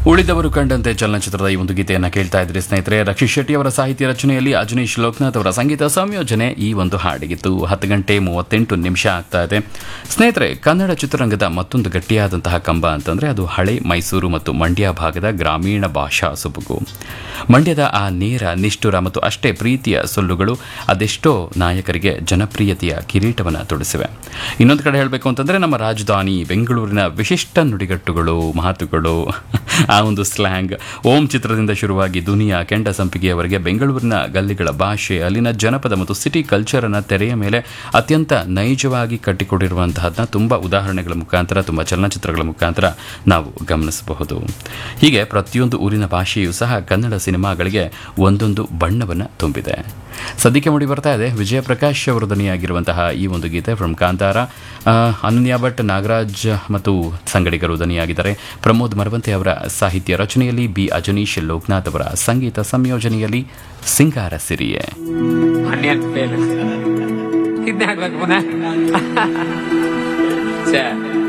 ಉಳಿದವರು ಕಂಡಂತೆ ಚಲನಚಿತ್ರದ ಈ ಒಂದು ಗೀತೆಯನ್ನು ಕೇಳ್ತಾ ಇದ್ರಿ ಸ್ನೇಹಿತರೆ ರಕ್ಷಿತ್ ಶೆಟ್ಟಿ ಅವರ ಸಾಹಿತ್ಯ ರಚನೆಯಲ್ಲಿ ಅಜನೀಶ್ ಲೋಕನಾಥ್ ಅವರ ಸಂಗೀತ ಸಂಯೋಜನೆ ಈ ಒಂದು ಹಾಡಿಗಿತ್ತು ಹತ್ತು ಗಂಟೆ ಮೂವತ್ತೆಂಟು ನಿಮಿಷ ಆಗ್ತಾ ಇದೆ ಸ್ನೇಹಿತರೆ ಕನ್ನಡ ಚಿತ್ರರಂಗದ ಮತ್ತೊಂದು ಗಟ್ಟಿಯಾದಂತಹ ಕಂಬ ಅಂತಂದ್ರೆ ಅದು ಹಳೆ ಮೈಸೂರು ಮತ್ತು ಮಂಡ್ಯ ಭಾಗದ ಗ್ರಾಮೀಣ ಭಾಷಾ ಸೊಬಗು ಮಂಡ್ಯದ ಆ ನೇರ ನಿಷ್ಠುರ ಮತ್ತು ಅಷ್ಟೇ ಪ್ರೀತಿಯ ಸೊಲ್ಲುಗಳು ಅದೆಷ್ಟೋ ನಾಯಕರಿಗೆ ಜನಪ್ರಿಯತೆಯ ಕಿರೀಟವನ್ನು ತೊಡಿಸಿವೆ ಇನ್ನೊಂದು ಕಡೆ ಹೇಳಬೇಕು ಅಂತಂದ್ರೆ ನಮ್ಮ ರಾಜಧಾನಿ ಬೆಂಗಳೂರಿನ ವಿಶಿಷ್ಟ ನುಡಿಗಟ್ಟುಗಳು ಮಾತುಗಳು ಆ ಒಂದು ಸ್ಲ್ಯಾಂಗ್ ಓಂ ಚಿತ್ರದಿಂದ ಶುರುವಾಗಿ ದುನಿಯಾ ಕೆಂಡ ಸಂಪಿಗೆಯವರೆಗೆ ಬೆಂಗಳೂರಿನ ಗಲ್ಲಿಗಳ ಭಾಷೆ ಅಲ್ಲಿನ ಜನಪದ ಮತ್ತು ಸಿಟಿ ಕಲ್ಚರ್ ಅನ್ನ ತೆರೆಯ ಮೇಲೆ ಅತ್ಯಂತ ನೈಜವಾಗಿ ಕಟ್ಟಿಕೊಟ್ಟಿರುವಂತಹದನ್ನ ತುಂಬಾ ಉದಾಹರಣೆಗಳ ಮುಖಾಂತರ ತುಂಬಾ ಚಲನಚಿತ್ರಗಳ ಮುಖಾಂತರ ನಾವು ಗಮನಿಸಬಹುದು ಹೀಗೆ ಪ್ರತಿಯೊಂದು ಊರಿನ ಭಾಷೆಯೂ ಸಹ ಕನ್ನಡ ಸಿನಿಮಾಗಳಿಗೆ ಒಂದೊಂದು ಬಣ್ಣವನ್ನು ತುಂಬಿದೆ ಸದ್ಯಕ್ಕೆ ಮೂಡಿ ಬರ್ತಾ ಇದೆ ವಿಜಯ ಪ್ರಕಾಶ್ ಅವರು ದನಿಯಾಗಿರುವಂತಹ ಈ ಒಂದು ಗೀತೆ ಫ್ರಮ್ ಕಾಂತಾರ ಆ, ಅನನ್ಯ ಭಟ್ ನಾಗರಾಜ್ ಮತ್ತು ಸಂಗಡಿಗರು ದನಿಯಾಗಿದ್ದಾರೆ ಪ್ರಮೋದ್ ಮರವಂತೆ ಅವರ ಸಾಹಿತ್ಯ ರಚನೆಯಲ್ಲಿ ಬಿ ಅಜನೀಶ್ ಲೋಕನಾಥ್ ಅವರ ಸಂಗೀತ ಸಂಯೋಜನೆಯಲ್ಲಿ ಸಿಂಗಾರ ಸಿರಿಯೆ ಆನಿಯನ್ ಫೇಲ್ ಇದನ್ನೇ ಹಾಕ್ಬೇಕು ಪುನಃ ಛೇ